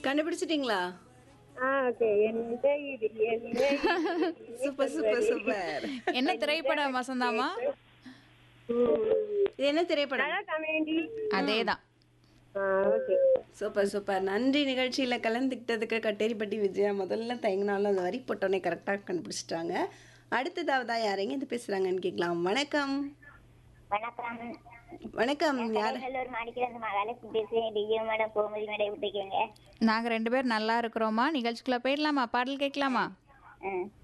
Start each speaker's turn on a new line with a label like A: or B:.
A: கண்டுபிடிச்சிட்டீங்களா
B: ஆ ஓகே எந்த இது எந்த
A: சூப்பர் சூப்பர் சூப்பர்
C: என்ன திரைப்படம் வசந்தாமா
A: இது என்ன திரைப்படம்
B: கமெண்டி
C: அதேதான்
B: ஆ ஓகே
A: சூப்பர் சூப்பர் நன்றி நிகழ்ச்சியில கலந்துக்கிட்டதுக்கு கட்டேரிப்பட்டி விஜயா முதல்ல தயங்கினாலும் அந்த வரி போட்டோன்னே கரெக்டாக கண்டுபிடிச்சிட்டாங்க அடுத்ததாவதா யாரைங்க இது பேசுறாங்கன்னு கேட்கலாம் வணக்கம்
D: வணக்கம்
A: வணக்கம் யார்
D: கடலூர் மாணிக்கிழந்து மகாலட்சுமி பேசுறேன் டிஜே மேடம் கோமதி மேடம் விட்டுக்கோங்க
C: நாங்க ரெண்டு பேர் நல்லா இருக்கிறோமா நிகழ்ச்சிக்குள்ள போயிடலாமா பாடல் கேட்கலாமா
D: ம்